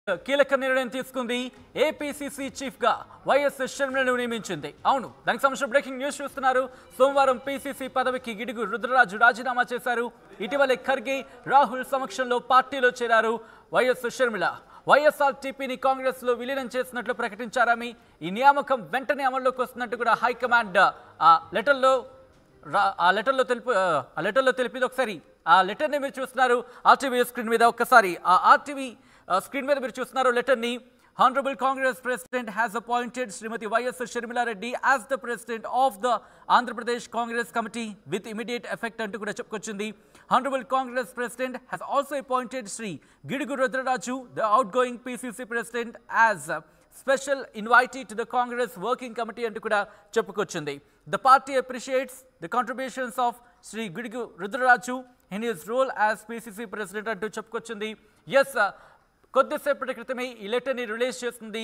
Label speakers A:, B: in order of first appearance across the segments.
A: కీలక నిర్ణయం తీసుకుంది ఏపీసీసీ చీఫ్ గా వైఎస్ షర్మిలను నియమించింది అవును దానికి సంబంధించిన బ్రేకింగ్ న్యూస్ చూస్తున్నారు సోమవారం పీసీసీ పదవికి గిడుగు రుద్రరాజు రాజీనామా చేశారు ఇటీవలే ఖర్గే రాహుల్ సమక్షంలో పార్టీలో చేరారు వైఎస్ షర్మిల వైఎస్ఆర్ టీపీని కాంగ్రెస్ లో విలీనం చేసినట్లు ప్రకటించారామి ఈ నియామకం వెంటనే అమల్లోకి వస్తున్నట్టు కూడా హైకమాండ్ ఆ లెటర్లో రా- ఆ లెటర్లో తెలిపి ఆ లెటర్లో తెలిపింది ఒకసారి ఆ లెటర్ని మీరు చూస్తున్నారు ఆర్టీవీ స్క్రీన్ మీద ఒక్కసారి ఆ ఆర్టీవీ స్క్రీన్ మీద మీరు చూస్తున్నారు లెటర్ని honourable Congress president has appointed Shrimati YS Sharmila Reddy as the president of the Andhra Pradesh Congress committee with immediate effect అంటూ కూడా చెప్పుకొచ్చింది honourable Congress president has also appointed Shri Gidugu Rudraraju the outgoing PCC president as special invitee to the Congress working committee అంటూ కూడా చెప్పుకొచ్చింది the party appreciates the contributions of Shri Gidugu Rudraraju in his role as PCC president అంటూ చెప్పుకొచ్చింది yes కొద్దిసేపటి క్రితమే ఈ లెటర్ని రిలీజ్ చేస్తుంది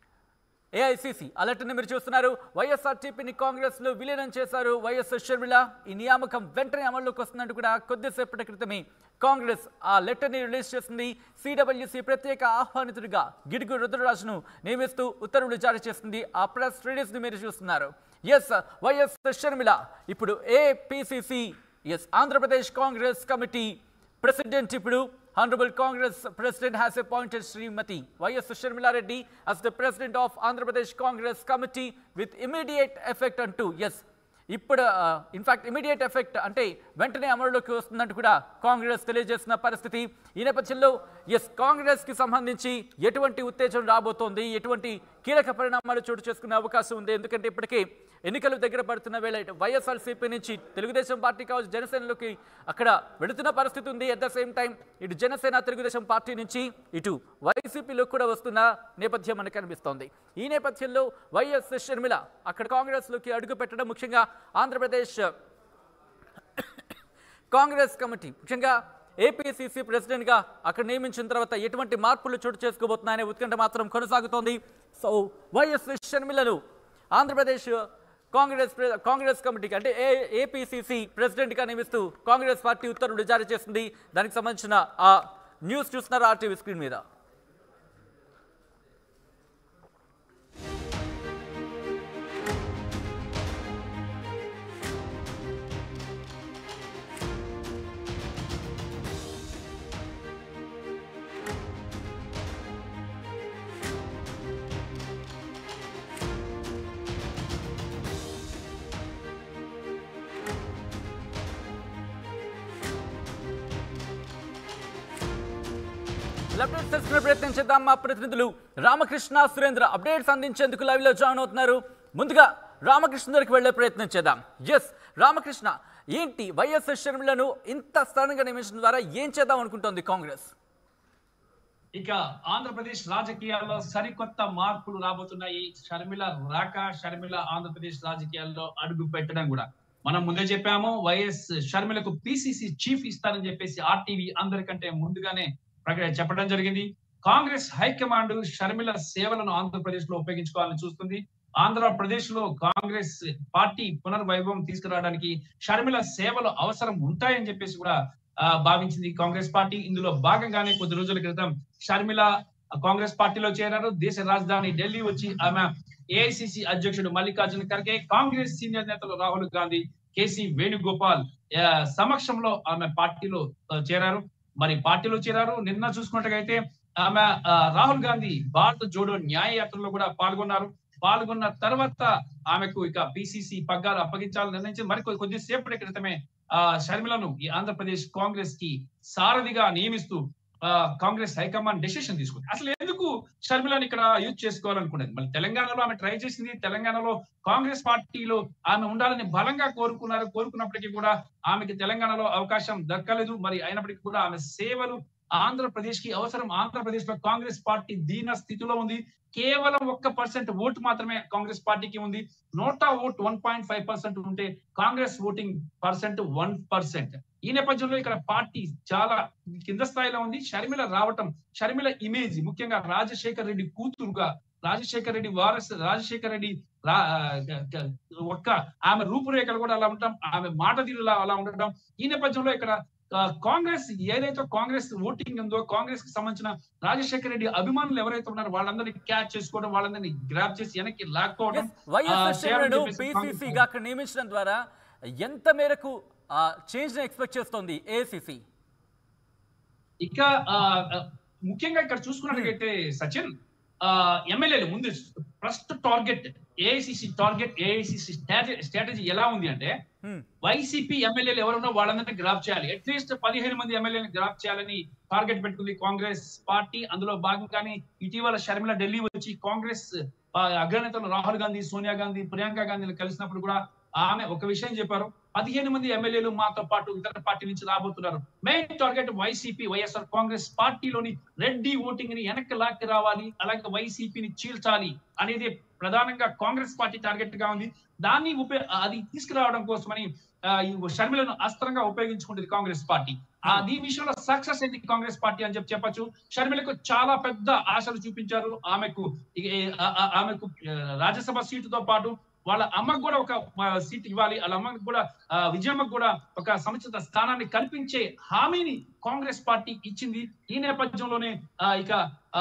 A: ఏఐసిసి ఆ లెటర్ని మీరు చూస్తున్నారు వైఎస్ఆర్టీపీని కాంగ్రెస్ లో విలీనం చేశారు వైఎస్ షర్మిల ఈ నియామకం వెంటనే అమల్లోకి వస్తుందంటూ కూడా కొద్దిసేపటి క్రితమే కాంగ్రెస్ ఆ లెటర్ని రిలీజ్ చేసింది సిడబ్ల్యూసి ప్రత్యేక ఆహ్వానితుడిగా గిడుగు రుద్రరాజును నియమిస్తూ ఉత్తర్వులు జారీ చేసింది ఆ ప్రెస్ రిలీజ్ ని మీరు చూస్తున్నారు ఎస్ వైఎస్ షర్మిల ఇప్పుడు APCC yes Andhra Pradesh Congress committee president ఇప్పుడు honourable Congress president has appointed Shrimati YS Sharmila Reddy as the president of Andhra Pradesh Congress committee with immediate effect అంటూ ఎస్ ఇప్పుడు ఇన్ఫాక్ట్ ఇమీడియట్ ఎఫెక్ట్ అంటే వెంటనే అమలులోకి వస్తుందంటూ కూడా కాంగ్రెస్ తెలియజేసిన పరిస్థితి ఈ నేపథ్యంలో ఎస్ కాంగ్రెస్కి సంబంధించి ఎటువంటి ఉత్తేజం రాబోతోంది ఎటువంటి కీలక పరిణామాలు చోటు చేసుకునే అవకాశం ఉంది ఎందుకంటే ఇప్పటికే ఎన్నికలు దగ్గర పడుతున్న వేళ ఇటు వైఎస్ఆర్సీపీ నుంచి తెలుగుదేశం పార్టీ కావచ్చు జనసేనలోకి అక్కడ వెళుతున్న పరిస్థితి ఉంది అట్ ద సేమ్ టైం ఇటు జనసేన తెలుగుదేశం పార్టీ నుంచి ఇటు వైసీపీలో కూడా వస్తున్న నేపథ్యం మనకు కనిపిస్తోంది ఈ నేపథ్యంలో వైఎస్ షర్మిల అక్కడ కాంగ్రెస్లోకి అడుగు పెట్టడం ముఖ్యంగా ఆంధ్రప్రదేశ్ కాంగ్రెస్ కమిటీ ముఖ్యంగా ఏపీసీసీ ప్రెసిడెంట్గా అక్కడ నియమించిన తర్వాత ఎటువంటి మార్పులు చోటు చేసుకోబోతున్నాయనే ఉత్కంఠ మాత్రం కొనసాగుతోంది సో వైఎస్ షర్మిలను ఆంధ్రప్రదేశ్ కాంగ్రెస్ ప్రె- కాంగ్రెస్ కమిటీకి అంటే ఏ ఏపీసీసీ ప్రెసిడెంట్గా నియమిస్తూ కాంగ్రెస్ పార్టీ ఉత్తర్వులు జారీ చేసింది దానికి సంబంధించిన ఆ న్యూస్ చూస్తున్నారు ఆర్టీవీ స్క్రీన్ మీద అప్డేట్స్ తెలుసుకునే ప్రయత్నం చేద్దాం మా ప్రతినిధులు రామకృష్ణ సురేంద్ర అప్డేట్స్ అందించేందుకు లైవ్ లో జాయిన్ అవుతున్నారు ముందుగా రామకృష్ణ దగ్గరికి వెళ్లే ప్రయత్నం చేద్దాం ఎస్ రామకృష్ణ ఏంటి వైఎస్ షర్మిలను ఇంత స్థానంగా నియమించడం ద్వారా ఏం చేద్దాం అనుకుంటోంది కాంగ్రెస్
B: ఇక ఆంధ్రప్రదేశ్ రాజకీయాల్లో సరికొత్త మార్పులు రాబోతున్నాయి షర్మిల రాక షర్మిల ఆంధ్రప్రదేశ్ రాజకీయాల్లో అడుగు పెట్టడం కూడా మనం ముందే చెప్పాము వైఎస్ షర్మిలకు పిసిసి చీఫ్ ఇస్తారని చెప్పేసి ఆర్టీవీ అందరికంటే ముందుగానే ప్రకటన చెప్పడం జరిగింది కాంగ్రెస్ హైకమాండ్ షర్మిల సేవలను ఆంధ్రప్రదేశ్ లో ఉపయోగించుకోవాలని చూస్తుంది ఆంధ్రప్రదేశ్ లో కాంగ్రెస్ పార్టీ పునర్వైభవం తీసుకురావడానికి షర్మిల సేవలు అవసరం ఉంటాయని చెప్పేసి కూడా ఆ, భావించింది కాంగ్రెస్ పార్టీ ఇందులో భాగంగానే కొద్ది రోజుల క్రితం షర్మిల కాంగ్రెస్ పార్టీలో చేరారు దేశ రాజధాని ఢిల్లీ వచ్చి ఆమె ఏఐసిసి అధ్యక్షుడు మల్లికార్జున ఖర్గే కాంగ్రెస్ సీనియర్ నేతలు రాహుల్ గాంధీ కేసీ వేణుగోపాల్ ఆ, సమక్షంలో ఆమె పార్టీలో ఆ, చేరారు మరి పార్టీలో చేరారు నిన్న చూసుకున్నట్టుగైతే ఆమె ఆ, రాహుల్ గాంధీ భారత జోడో న్యాయ యాత్రలో కూడా పాల్గొన్నారు పాల్గొన్న తర్వాత ఆమెకు ఇక పిసిసి పగ్గాలు అప్పగించాలని నిర్ణయించి మరి కొద్ది- కొద్దిసేపటి క్రితమే ఆ షర్మిలను ఈ ఆంధ్రప్రదేశ్ కాంగ్రెస్ కి సారథిగా నియమిస్తూ ఆ కాంగ్రెస్ హైకమాండ్ డెసిషన్ తీసుకుంది అసలు ఎందుకు షర్మిలను ఇక్కడ యూజ్ చేసుకోవాలనుకున్నది మళ్ళీ తెలంగాణలో ఆమె ట్రై చేసింది తెలంగాణలో కాంగ్రెస్ పార్టీలో ఆమె ఉండాలని బలంగా కోరుకున్నారు కోరుకున్నప్పటికీ కూడా ఆమెకి తెలంగాణలో అవకాశం దక్కలేదు మరి అయినప్పటికీ కూడా ఆమె సేవలు ఆంధ్రప్రదేశ్ కి అవసరం ఆంధ్రప్రదేశ్ లో కాంగ్రెస్ పార్టీ దీన స్థితిలో ఉంది కేవలం ఒక్క పర్సెంట్ ఓటు మాత్రమే కాంగ్రెస్ పార్టీకి ఉంది NOTA vote one point five percent ఉంటే Congress voting percent one percent ఈ నేపథ్యంలో ఇక్కడ పార్టీ చాలా కింద స్థాయిలో ఉంది షర్మిల రావటం షర్మిల ఇమేజ్ ముఖ్యంగా రాజశేఖర్ రెడ్డి కూతురుగా రాజశేఖర్ రెడ్డి వారస్ రాజశేఖర్ రెడ్డి రా- ఆ, ఒక్క ఆమె రూపురేఖలు కూడా అలా ఉండటం ఆమె మాట తీరులా అలా ఉండటం ఈ నేపథ్యంలో ఇక్కడ ఆ, కాంగ్రెస్ ఏదైతే కాంగ్రెస్ ఓటింగ్ ఉందో కాంగ్రెస్ కి సంబంధించిన రాజశేఖర రెడ్డి అభిమానులు ఎవరైతే ఉన్నారో వాళ్ళందరినీ క్యాచ్ చేసుకోవడం వాళ్ళందరినీ గ్రాప్ చేసి వెనక్కి లాక్కోవడం ఆ,
A: వైఎస్
B: చేయాలని
A: షర్మిలను
B: చెప్పేసి
A: పీసీసీగా
B: కాంగ్రెస్
A: అక్కడ నియమించడం ద్వారా ఎంత మేరకు చేంజ్ ఎక్స్పెక్ట్ చేస్తోంది ఏఐసిసి
B: ఇక ఆ, ఆ, ముఖ్యంగా ఇక్కడ చూసుకున్నట్లయితే సచిన్ ఆ ఎమ్మెల్యేలు ముందు first target AICC target AICC strategy ఎలా ఉంది అంటే వైసీపీ ఎమ్మెల్యేలు ఎవరున్నా వాళ్ళందరినీ గ్రాప్ చేయాలి అట్లీస్ట్ పదిహేను మంది ఎమ్మెల్యేని గ్రాప్ చేయాలని టార్గెట్ పెట్టుకుంది కాంగ్రెస్ పార్టీ అందులో భాగంగానే ఇటీవల షర్మిల ఢిల్లీ వచ్చి కాంగ్రెస్ ఆ, అగ్రనేతలు రాహుల్ గాంధీ సోనియా గాంధీ ప్రియాంక గాంధీని కలిసినప్పుడు కూడా ఆమె ఒక విషయం చెప్పారు పదిహేను మంది ఎమ్మెల్యేలు మాతో పాటు ఇతర పార్టీ నుంచి రాబోతున్నారు main target YCP YSR Congress పార్టీలోని రెడ్డి ఓటింగ్ ని వెనక్కి లాక్కి రావాలి అలాగే వైసీపీని చీల్చాలి అనేది ప్రధానంగా కాంగ్రెస్ పార్టీ టార్గెట్ గా ఉంది దాన్ని ఉపయోగ అది తీసుకురావడం కోసమని ఆ, ఈ షర్మిలను అస్త్రంగా ఉపయోగించుకుంటుంది కాంగ్రెస్ పార్టీ ఆ దీని విషయంలో సక్సెస్ అయింది కాంగ్రెస్ పార్టీ అని చెప్పి చెప్పొచ్చు షర్మిలకు చాలా పెద్ద ఆశలు చూపించారు ఆమెకు ఈ- ఆ- ఆ- ఆమెకు ఆ, రాజ్యసభ సీటుతో పాటు వాళ్ళ అమ్మకు కూడా ఒక ఆ, సీట్ ఇవ్వాలి వాళ్ళ అమ్మకు కూడా ఆ, విజయమ్మకు కూడా ఒక సముచిత స్థానాన్ని కల్పించే హామీని కాంగ్రెస్ పార్టీ ఇచ్చింది ఈ నేపథ్యంలోనే ఆ, ఇక ఆ,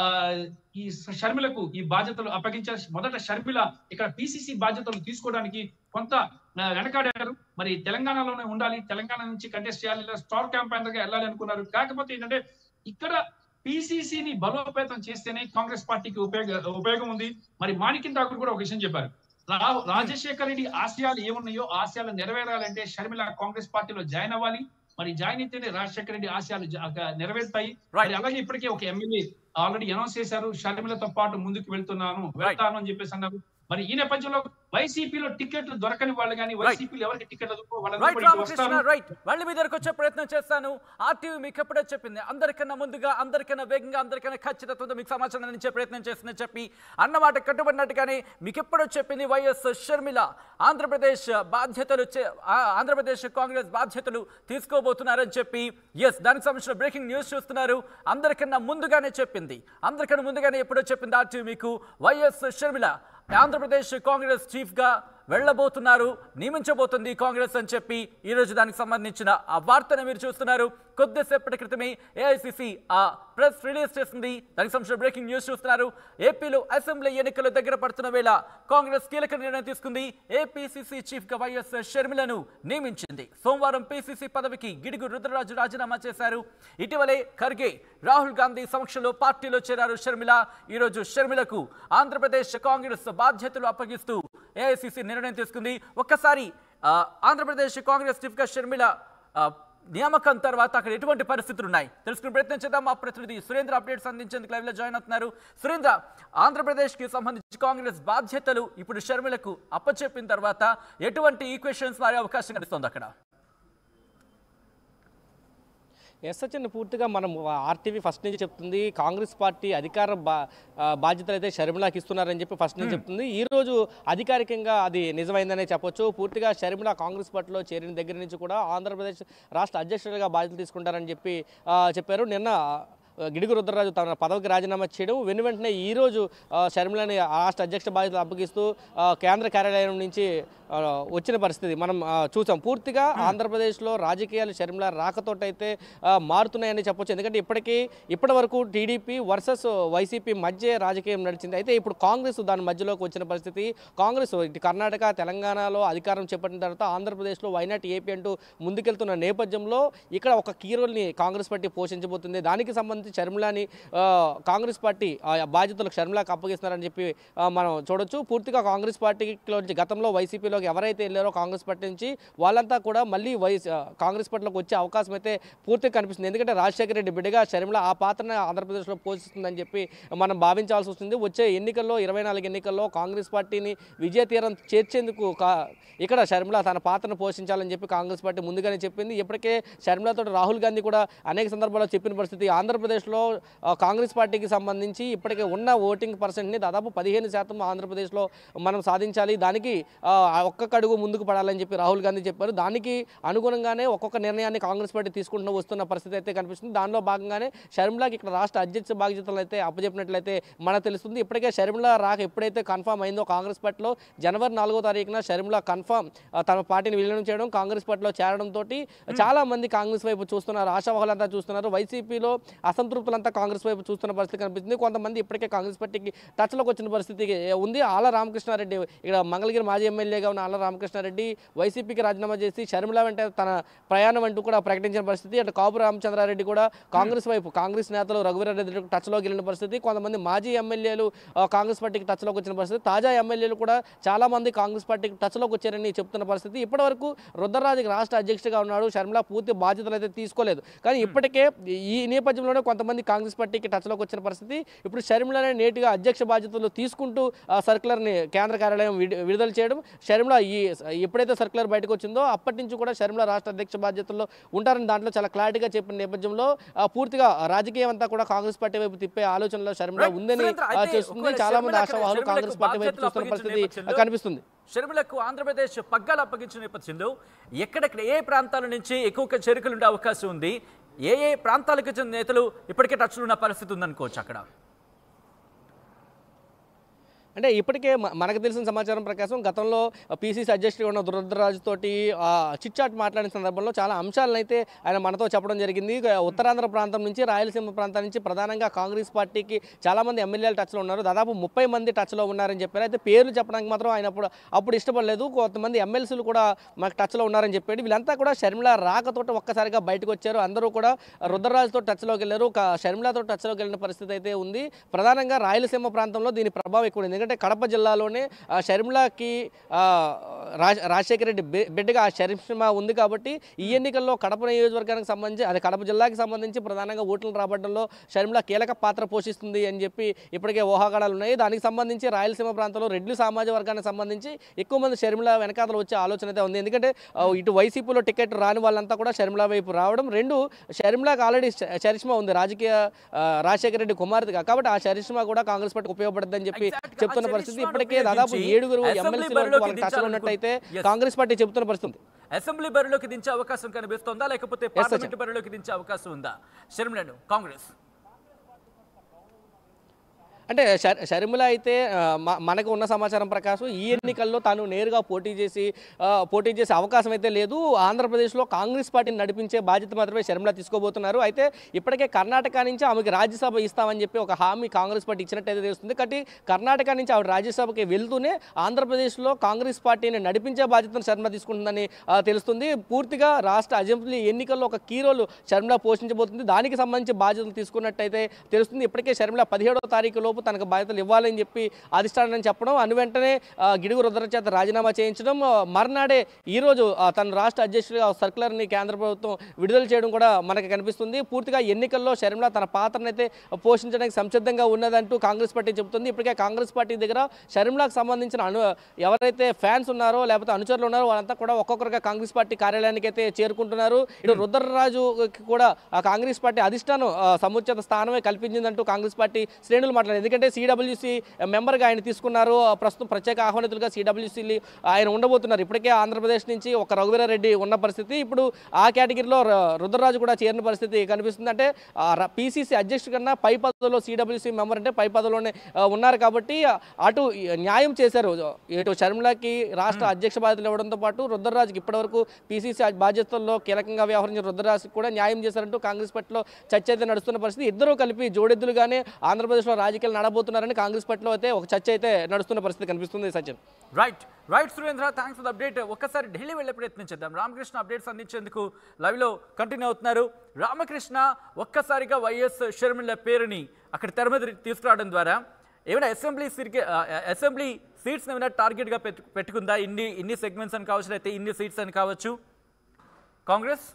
B: ఈ షర్మిలకు ఈ బాధ్యతలు అప్పగించారు మొదట షర్మిల ఇక్కడ పిసిసి బాధ్యతలు తీసుకోవడానికి కొంత ఆ, వెనకాడారు మరి తెలంగాణలోనే ఉండాలి తెలంగాణ నుంచి కంటెస్ట్ చేయాలి లేదా స్టార్ క్యాంపైనర్ గా వెళ్ళాలి అనుకున్నారు కాకపోతే ఏంటంటే ఇక్కడ పిసిసిని బలోపేతం చేస్తేనే కాంగ్రెస్ పార్టీకి ఉపయోగ ఉపయోగం ఉంది మరి మాణిక్యం ఠాకూర్ కూడా ఒక విషయం చెప్పారు రా- రాజశేఖర రెడ్డి ఆశయాలు ఏమున్నాయో ఆ ఆశయాలు నెరవేరాలంటే షర్మిల కాంగ్రెస్ పార్టీలో జాయిన్ అవ్వాలి మరి జాయిన్ అయితేనే రాజశేఖర రెడ్డి ఆశయాలు జ- ఒక నెరవేరుతాయి మరి అలాగే ఇప్పటికే ఒక ఎమ్మెల్యే ఆల్రెడీ అనౌన్స్ చేశారు షర్మిలతో పాటు ముందుకు వెళ్తున్నాను వెళ్తాను అని చెప్పేసి అన్నారు మరి ఈ నేపథ్యంలో వైసీపీలో టికెట్లు దొరకని వాళ్ళు కానీ వైసీపీలో ఎవరికి టికెట్లు దొరకో వాళ్ళందరూ
A: రైట్
B: కూడా ఇటు
A: రామకృష్ణ
B: వస్తారు
A: రైట్ మళ్ళీ మీ దగ్గరకు వచ్చే ప్రయత్నం చేస్తాను ఆర్టీవీ మీకు ఎప్పుడో చెప్పింది అందరికన్నా ముందుగా అందరికన్నా వేగంగా అందరికన్నా ఖచ్చితత్వంతో మీకు సమాచారం అందించే ప్రయత్నం చేస్తుందని చెప్పి అన్నమాట కట్టుబడినట్టుగానే మీకు ఎప్పుడో చెప్పింది వైఎస్ షర్మిల ఆంధ్రప్రదేశ్ బాధ్యతలు చే- ఆ, ఆంధ్రప్రదేశ్ కాంగ్రెస్ బాధ్యతలు తీసుకోబోతున్నారని చెప్పి ఎస్ దానికి సంబంధించిన బ్రేకింగ్ న్యూస్ చూస్తున్నారు అందరికన్నా ముందుగానే చెప్పింది అందరికన్నా ముందుగానే ఎప్పుడో చెప్పింది ఆర్టీవీ మీకు వైఎస్ షర్మిల ఆంధ్రప్రదేశ్ కాంగ్రెస్ చీఫ్ గా వెళ్ళబోతున్నారు నియమించబోతుంది కాంగ్రెస్ అని చెప్పి ఈ రోజు దానికి సంబంధించిన ఆ వార్తను మీరు చూస్తున్నారు కొద్దిసేపటి క్రితమే ఏఐసిసి ఆ ప్రెస్ రిలీజ్ చేసింది దానికి సంబంధించిన బ్రేకింగ్ న్యూస్ చూస్తున్నారు ఏపీలో అసెంబ్లీ ఎన్నికలు దగ్గర పడుతున్న వేళ కాంగ్రెస్ కీలక నిర్ణయం తీసుకుంది ఏపీసీసీ చీఫ్ గా వైఎస్ షర్మిలను నియమించింది సోమవారం పీసీసీ పదవికి గిడుగు రుద్రరాజు రాజీనామా చేశారు ఇటీవలే ఖర్గే రాహుల్ గాంధీ సమక్షంలో పార్టీలో చేరారు షర్మిల ఈ రోజు షర్మిలకు ఆంధ్రప్రదేశ్ కాంగ్రెస్ బాధ్యతలు అప్పగిస్తూ ఏఐసిసి నిర్ణయం తీసుకుంది ఒక్కసారి ఆ, ఆంధ్రప్రదేశ్ కాంగ్రెస్ చీఫ్ గా షర్మిల ఆ, నియామకం తర్వాత అక్కడ ఎటువంటి పరిస్థితులు ఉన్నాయి తెలుసుకునే ప్రయత్నం చేద్దాం మా ప్రతినిధి సురేంద్ర అప్డేట్స్ అందించేందుకు లైవ్ లో జాయిన్ అవుతున్నారు సురేంద్ర ఆంధ్రప్రదేశ్ కి సంబంధించి కాంగ్రెస్ బాధ్యతలు ఇప్పుడు షర్మిలకు అప్పచెప్పిన తర్వాత ఎటువంటి ఈక్వేషన్స్ మారే అవకాశం కనిపిస్తోంది అక్కడ
C: ఎస్హెచ్ఎన్ పూర్తిగా మనం ఆర్టీవీ ఫస్ట్ నుంచి చెప్తుంది కాంగ్రెస్ పార్టీ అధికార బా ఆ, బాధ్యతలు అయితే షర్మిలాకి ఇస్తున్నారని చెప్పి ఫస్ట్ నుంచి చెప్తుంది ఈ రోజు అధికారికంగా అది నిజమైందనే చెప్పొచ్చు పూర్తిగా షర్మిల కాంగ్రెస్ పార్టీలో చేరిన దగ్గర నుంచి కూడా ఆంధ్రప్రదేశ్ రాష్ట్ర అధ్యక్షుడిగా బాధ్యతలు తీసుకుంటారని చెప్పి ఆ, చెప్పారు నిన్న ఆ, గిడుగు రుద్రరాజు తన పదవికి రాజీనామా చేయడం వెను వెంటనే ఈ రోజు ఆ, షర్మిలని రాష్ట్ర అధ్యక్ష బాధ్యతలు అప్పగిస్తూ ఆ, కేంద్ర కార్యాలయం నుంచి ఆ, వచ్చిన పరిస్థితి మనం ఆ, చూసాం పూర్తిగా ఆంధ్రప్రదేశ్లో రాజకీయాలు షర్మిల రాకతోటైతే ఆ, మారుతున్నాయని చెప్పొచ్చు ఎందుకంటే ఇప్పటికీ ఇప్పటి వరకు టీడీపీ వర్సెస్ వైసీపీ మధ్య రాజకీయం నడిచింది అయితే ఇప్పుడు కాంగ్రెస్ దాని మధ్యలోకి వచ్చిన పరిస్థితి కాంగ్రెస్ ఇటు కర్ణాటక తెలంగాణలో అధికారం చేపట్టిన తర్వాత ఆంధ్రప్రదేశ్లో వైనాట్ ఏపీ అంటూ ముందుకెళ్తున్న నేపథ్యంలో ఇక్కడ ఒక కీ రోల్ని కాంగ్రెస్ పార్టీ పోషించబోతుంది దానికి సంబంధించి షర్మిలాని ఆ, కాంగ్రెస్ పార్టీ ఆ బాధ్యతలకు షర్మిలాకి అప్పగిస్తున్నారని చెప్పి ఆ, మనం చూడొచ్చు పూర్తిగా కాంగ్రెస్ పార్టీలో నుంచి గతంలో వైసీపీలోకి ఎవరైతే వెళ్ళారో కాంగ్రెస్ పార్టీ నుంచి వాళ్ళంతా కూడా మళ్ళీ వైస్ ఆ, కాంగ్రెస్ పార్టీలోకి వచ్చే అవకాశం అయితే పూర్తిగా కనిపిస్తుంది ఎందుకంటే రాజశేఖర రెడ్డి బిడ్డగా షర్మిల ఆ పాత్రను ఆంధ్రప్రదేశ్లో పోషిస్తుందని చెప్పి మనం భావించాల్సి వస్తుంది వచ్చే ఎన్నికల్లో ఇరవై నాలుగు ఎన్నికల్లో కాంగ్రెస్ పార్టీని విజయ తీరం చేర్చేందుకు కా- ఇక్కడ షర్మిల తన పాత్రను పోషించాలని చెప్పి కాంగ్రెస్ పార్టీ ముందుగానే చెప్పింది ఇప్పటికే షర్మిలతో రాహుల్ గాంధీ కూడా అనేక సందర్భాల్లో చెప్పిన పరిస్థితి ఆంధ్రప్రదేశ్ ఆంధ్రప్రదేశ్లో ఆ, కాంగ్రెస్ పార్టీకి సంబంధించి ఇప్పటికే ఉన్న ఓటింగ్ పర్సెంట్ని దాదాపు పదిహేను శాతం ఆంధ్రప్రదేశ్లో మనం సాధించాలి దానికి ఆ, ఒక్కొక్క అడుగు ముందుకు పడాలని చెప్పి రాహుల్ గాంధీ చెప్పారు దానికి అనుగుణంగానే ఒక్కొక్క నిర్ణయాన్ని కాంగ్రెస్ పార్టీ తీసుకుంటూ వస్తున్న పరిస్థితి అయితే కనిపిస్తుంది దానిలో భాగంగానే షర్మిలాకి ఇక్కడ రాష్ట్ర అధ్యక్ష బాధ్యతలు అయితే అప్పచెప్పినట్లయితే మనకు తెలుస్తుంది ఇప్పటికే షర్మిల రాక ఎప్పుడైతే కన్ఫామ్ అయిందో కాంగ్రెస్ పార్టీలో జనవరి నాలుగో తారీఖున షర్మిల కన్ఫామ్ ఆ, తన పార్టీని విలీనం చేయడం కాంగ్రెస్ పార్టీలో చేరడంతో చాలా మంది కాంగ్రెస్ వైపు చూస్తున్నారు ఆశావాహులంతా చూస్తున్నారు వైసీపీలో అసంతృప్తులంతా కాంగ్రెస్ వైపు చూస్తున్న పరిస్థితి కనిపిస్తుంది కొంతమంది ఇప్పటికే కాంగ్రెస్ పార్టీకి టచ్లోకి వచ్చిన పరిస్థితి ఉంది ఆల రామకృష్ణారెడ్డి ఇక్కడ మంగళగిరి మాజీ ఎమ్మెల్యేగా ఉన్న ఆల రామకృష్ణారెడ్డి వైసీపీకి రాజీనామా చేసి షర్మిల వెంట తన ప్రయాణం అంటూ కూడా ప్రకటించిన పరిస్థితి అటు కాపు రామచంద్రారెడ్డి కూడా కాంగ్రెస్ వైపు కాంగ్రెస్ నేతలు రఘువీరారెడ్డి టచ్లోకి వెళ్ళిన పరిస్థితి కొంతమంది మాజీ ఎమ్మెల్యేలు ఆ, కాంగ్రెస్ పార్టీకి టచ్లోకి వచ్చిన పరిస్థితి తాజా ఎమ్మెల్యేలు కూడా చాలా మంది కాంగ్రెస్ పార్టీకి టచ్లోకి వచ్చారని చెప్తున్న పరిస్థితి ఇప్పటివరకు రుద్రరాజుకి రాష్ట్ర అధ్యక్షుడిగా ఉన్నాడు షర్మిల పూర్తి బాధ్యతలు అయితే తీసుకోలేదు కానీ ఇప్పటికే ఈ నేపథ్యంలోనే కొంతమంది కాంగ్రెస్ పార్టీకి టచ్లోకి వచ్చిన పరిస్థితి ఇప్పుడు షర్మిలనే నేటిగా అధ్యక్ష బాధ్యతలు తీసుకుంటూ ఆ సర్కులర్ని కేంద్ర కార్యాలయం విడి- విడుదల చేయడం షర్మిల ఈ ఎప్పుడైతే సర్కులర్ బయటకు వచ్చిందో అప్పటి నుంచి కూడా షర్మిల రాష్ట్ర అధ్యక్ష బాధ్యతల్లో ఉంటారని దాంట్లో చాలా క్లారిటీగా చెప్పిన నేపథ్యంలో ఆ, పూర్తిగా రాజకీయం అంతా కూడా కాంగ్రెస్ పార్టీ వైపు తిప్పే ఆలోచనలో షర్మిల
A: Right.
C: ఉందని
A: సురేంద్ర,
C: ఆ,
A: అయితే
C: చేస్తుంది
A: ఒకవేళ
C: చాలా మంది
A: షర్మిల
C: ఆశావాహులు
A: షర్మిలకు
C: కాంగ్రెస్ పార్టీ వైపు
A: బాధ్యతలు
C: చూస్తున్న
A: అప్పగించిన
C: పరిస్థితి
A: నేపథ్యంలో
C: కనిపిస్తుంది
A: షర్మిలకు ఆంధ్రప్రదేశ్ పగ్గాలు అప్పగించిన నేపథ్యంలో ఎక్కడెక్కడ ఏ ప్రాంతాల నుంచి ఎక్కువ చేరికలు ఉండే అవకాశం ఉంది ఏ ఏ ప్రాంతాలకు చెందిన నేతలు ఇప్పటికే టచ్లో ఉన్న పరిస్థితి ఉందనుకోవచ్చు అక్కడ
C: అంటే ఇప్పటికే మ- మనకు తెలిసిన సమాచారం ప్రకారం గతంలో పీసీసీ అధ్యక్షుడిగా ఉన్న దురదరాజు తోటి ఆ, చిట్ చాట్ మాట్లాడిన సందర్భంలో చాలా అంశాలను అయితే ఆయన మనతో చెప్పడం జరిగింది ఇక ఉత్తరాంధ్ర ప్రాంతం నుంచి రాయలసీమ ప్రాంతం నుంచి ప్రధానంగా కాంగ్రెస్ పార్టీకి చాలా మంది ఎమ్మెల్యేలు టచ్లో ఉన్నారు దాదాపు ముప్పై మంది టచ్లో ఉన్నారని చెప్పారు అయితే పేర్లు చెప్పడానికి మాత్రం ఆయన అప్పుడు అప్పుడు ఇష్టపడలేదు కొంతమంది ఎమ్మెల్సీలు కూడా మాకు టచ్లో ఉన్నారని చెప్పాడు వీళ్ళంతా కూడా షర్మిల రాకతోటి ఒక్కసారిగా బయటకు వచ్చారు అందరూ కూడా రుద్రరాజుతో టచ్లోకి వెళ్ళారు క- షర్మిలతో టచ్లోకి వెళ్ళిన పరిస్థితి అయితే ఉంది ప్రధానంగా రాయలసీమ ప్రాంతంలో దీని ప్రభావం ఎక్కువ ఉంది ఎందుకంటే కడప జిల్లాలోనే ఆ, షర్మిలకి ఆ, రాజ్ రాజశేఖర రెడ్డి బి- బిడ్డగా ఆ షర్మిల ఉంది కాబట్టి ఈ ఎన్నికల్లో కడప నియోజకవర్గానికి సంబంధించి అది కడప జిల్లాకి సంబంధించి ప్రధానంగా ఓట్లను రాబట్టడంలో షర్మిల కీలక పాత్ర పోషిస్తుంది అని చెప్పి ఇప్పటికే ఊహాగాడాలు ఉన్నాయి దానికి సంబంధించి రాయలసీమ ప్రాంతంలో రెడ్లు సామాజిక వర్గానికి సంబంధించి ఎక్కువ మంది షర్మిల వెనకాతలు వచ్చే ఆలోచన అయితే ఉంది ఎందుకంటే ఆ, ఇటు వైసీపీలో టికెట్ రాని వాళ్ళంతా కూడా షర్మిల వైపు రావడం రెండు షర్మిలాకి ఆల్రెడీ చరిష్మా ఉంది రాజకీయ ఆ, రాజశేఖర రెడ్డి కుమార్తెగా కాబట్టి ఆ చరిష్మా కూడా కాంగ్రెస్ పార్టీకి ఉపయోగపడుతుందని చెప్పి
A: Exactly.
C: చెప్తున్న
A: ఆ
C: పరిస్థితి
A: చరిష్మాను
C: ఇప్పటికే దాదాపు
A: ఉపయోగించి
C: ఏడుగురు
A: అసెంబ్లీ
C: ఎమ్మెల్సీలు
A: బరిలోకి
C: వాళ్ళకి టచ్లో
A: దించాలనుకు-
C: ఉన్నట్టయితే
A: Yes.
C: కాంగ్రెస్ పార్టీ చెబుతున్న పరిస్థితి
A: అసెంబ్లీ బరిలోకి దించే అవకాశం కనిపిస్తోందా లేకపోతే పార్లమెంట్ బరిలోకి దించే అవకాశం ఉందా షర్మిలను కాంగ్రెస్
C: అంటే షర్- షర్మిల అయితే ఆ, మ- మనకు ఉన్న సమాచారం ప్రకారం ఈ ఎన్నికల్లో తాను నేరుగా పోటీ చేసి ఆ, పోటీ చేసే అవకాశం అయితే లేదు ఆంధ్రప్రదేశ్లో కాంగ్రెస్ పార్టీని నడిపించే బాధ్యత మాత్రమే షర్మిల తీసుకోబోతున్నారు అయితే ఇప్పటికే కర్ణాటక నుంచి ఆమెకి రాజ్యసభ ఇస్తామని చెప్పి ఒక హామీ కాంగ్రెస్ పార్టీ ఇచ్చినట్టయితే తెలుస్తుంది కాబట్టి కర్ణాటక నుంచి ఆవిడ రాజ్యసభకి వెళ్తూనే ఆంధ్రప్రదేశ్లో కాంగ్రెస్ పార్టీని నడిపించే బాధ్యతను షర్మిల తీసుకుంటుందని ఆ, తెలుస్తుంది పూర్తిగా రాష్ట్ర అసెంబ్లీ ఎన్నికల్లో ఒక కీ రోల్ షర్మిల పోషించబోతుంది దానికి సంబంధించి బాధ్యతలు తీసుకున్నట్టయితే తెలుస్తుంది ఇప్పటికే షర్మిల పదిహేడవ తారీఖు లోపు తనకు బాధ్యతలు ఇవ్వాలని చెప్పి అధిష్టానం చెప్పడం అను వెంటనే ఆ, గిడుగు రుద్ర చేత రాజీనామా చేయించడం ఆ, మర్నాడే ఈరోజు ఆ, తన రాష్ట్ర అధ్యక్షుడిగా సర్కులర్ని కేంద్ర ప్రభుత్వం విడుదల చేయడం కూడా మనకు కనిపిస్తుంది పూర్తిగా ఎన్నికల్లో షర్మిల తన పాత్రను అయితే పోషించడానికి సంసిద్ధంగా ఉన్నదంటూ కాంగ్రెస్ పార్టీ చెబుతుంది ఇప్పటికే కాంగ్రెస్ పార్టీ దగ్గర షర్మిలకు సంబంధించిన అను ఎవరైతే ఫ్యాన్స్ ఉన్నారో లేకపోతే అనుచరులు ఉన్నారో వాళ్ళంతా కూడా ఒక్కొక్కరుగా కాంగ్రెస్ పార్టీ కార్యాలయానికి అయితే చేరుకుంటున్నారు ఇటు రుద్రరాజుకి కూడా ఆ కాంగ్రెస్ పార్టీ అధిష్టానం ఆ, సముచిత స్థానమే కల్పించిందంటూ కాంగ్రెస్ పార్టీ శ్రేణులు మాట్లాడారు ఎందుకంటే సిడబ్ల్యూసి మెంబర్గా ఆయన తీసుకున్నారు ఆ, ప్రస్తుతం ప్రత్యేక ఆహ్వానితులుగా సిడబ్ల్యూసీ ఆయన ఉండబోతున్నారు ఇప్పటికే ఆంధ్రప్రదేశ్ నుంచి ఒక రఘువీరారెడ్డి ఉన్న పరిస్థితి ఇప్పుడు ఆ కేటగిరీలో ర- రుద్రరాజు కూడా చేరిన పరిస్థితి కనిపిస్తుంది అంటే పీసీసీ అధ్యక్షుడు కన్నా పై పదవిలో సిడబ్ల్యూసీ మెంబర్ అంటే పై పదవిలోనే ఆ, ఉన్నారు కాబట్టి ఆ, అటు ఈ న్యాయం చేశారు ఇటు షర్మిలకి రాష్ట్ర అధ్యక్ష బాధ్యతలు ఇవ్వడంతో పాటు రుద్రరాజుకి ఇప్పటివరకు పీసీసీ బాధ్యతల్లో కీలకంగా వ్యవహరించిన రుద్రరాజుకి కూడా న్యాయం చేశారంటూ కాంగ్రెస్ పార్టీలో చర్చ అయితే నడుస్తున్న పరిస్థితి ఇద్దరూ కలిపి జోడెద్దులుగానే ఆంధ్రప్రదేశ్లో రాజకీయాలు నడబోతున్నారని కాంగ్రెస్ పార్టీలో అయితే ఒక చర్చ అయితే నడుస్తున్న పరిస్థితి కనిపిస్తుంది Sachin
A: right right Surendra thanks for the update ఒక్కసారి ఢిల్లీ వెళ్ళే ప్రయత్నం చేద్దాం రామకృష్ణ అప్డేట్స్ అందించేందుకు లైవ్లో కంటిన్యూ అవుతున్నారు రామకృష్ణ ఒక్కసారిగా వైఎస్ షర్మిల పేరుని అక్కడ తెర మీద తీసుకురావడం ద్వారా ఏమైనా అసెంబ్లీ సీట్కి అసెంబ్లీ సీట్స్ ఏమైనా టార్గెట్గా పెట్టు పెట్టుకుందా ఇన్ని ఇన్ని సెగ్మెంట్స్ అని కావచ్చు అయితే ఇన్ని సీట్స్ అని కావచ్చు కాంగ్రెస్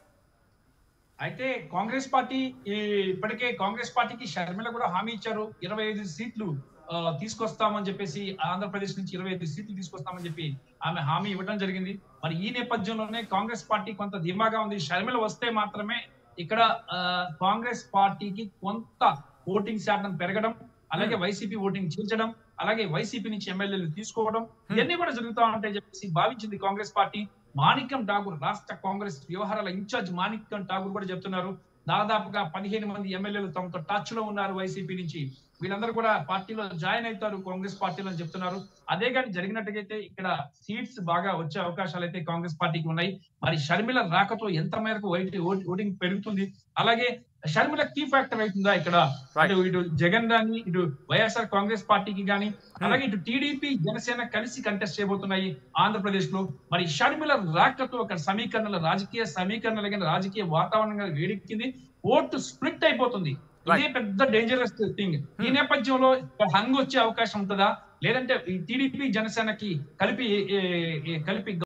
B: అయితే కాంగ్రెస్ పార్టీ ఈ ఇప్పటికే కాంగ్రెస్ పార్టీకి షర్మిల కూడా హామీ ఇచ్చారు ఇరవై ఐదు సీట్లు ఆ, తీసుకొస్తామని చెప్పేసి ఆంధ్రప్రదేశ్ నుంచి ఇరవై ఐదు సీట్లు తీసుకొస్తామని చెప్పి ఆమె హామీ ఇవ్వడం జరిగింది మరి ఈ నేపథ్యంలోనే కాంగ్రెస్ పార్టీ కొంత ధీమాగా ఉంది షర్మిల వస్తే మాత్రమే ఇక్కడ ఆ, కాంగ్రెస్ పార్టీకి కొంత ఓటింగ్ శాతం పెరగడం అలాగే వైసీపీ ఓటింగ్ చీల్చడం అలాగే వైసీపీ నుంచి ఎమ్మెల్యేలు తీసుకోవడం ఇవన్నీ కూడా జరుగుతా ఉంటాయని చెప్పేసి భావించింది కాంగ్రెస్ పార్టీ మాణిక్యం ఠాగూర్ రాష్ట్ర కాంగ్రెస్ వ్యవహారాల ఇన్ఛార్జ్ మాణిక్యం ఠాగూర్ కూడా చెప్తున్నారు దాదాపుగా పదిహేను మంది ఎమ్మెల్యేలు తమతో టచ్ లో ఉన్నారు వైసీపీ నుంచి వీళ్ళందరూ కూడా పార్టీలో జాయిన్ అవుతారు కాంగ్రెస్ పార్టీలో అని చెప్తున్నారు అదే కానీ జరిగినట్టుగైతే ఇక్కడ సీట్స్ బాగా వచ్చే అవకాశాలు అయితే కాంగ్రెస్ పార్టీకి ఉన్నాయి మరి షర్మిల రాకతో ఎంత మేరకు ఓటి- ఓటి- ఓటింగ్ పెరుగుతుంది అలాగే షర్మిల కీ ఫ్యాక్టర్ అవుతుందా ఇక్కడ
A: Right.
B: అటు ఇటు జగన్ గాని ఇటు వైఎస్ఆర్ కాంగ్రెస్ పార్టీకి గాని అలాగే ఇటు టీడీపీ జనసేన కలిసి కంటెస్ట్ చేయబోతున్నాయి ఆంధ్రప్రదేశ్ లో మరి షర్మిల రాకతో ఒక సమీకరణల రాజకీయ సమీకరణలు కానీ రాజకీయ వాతావరణం కానీ వేడెక్కింది ఓటు స్ప్లిట్ అయిపోతుంది ఇదే పెద్ద డేంజరస్ థింగ్ ఈ నేపథ్యంలో హంగ్ వచ్చే అవకాశం ఉంటుందా లేదంటే ఈ టీడీపీ జనసేనకి కలిపి ఏ- ఏ- ఏ- కలిపి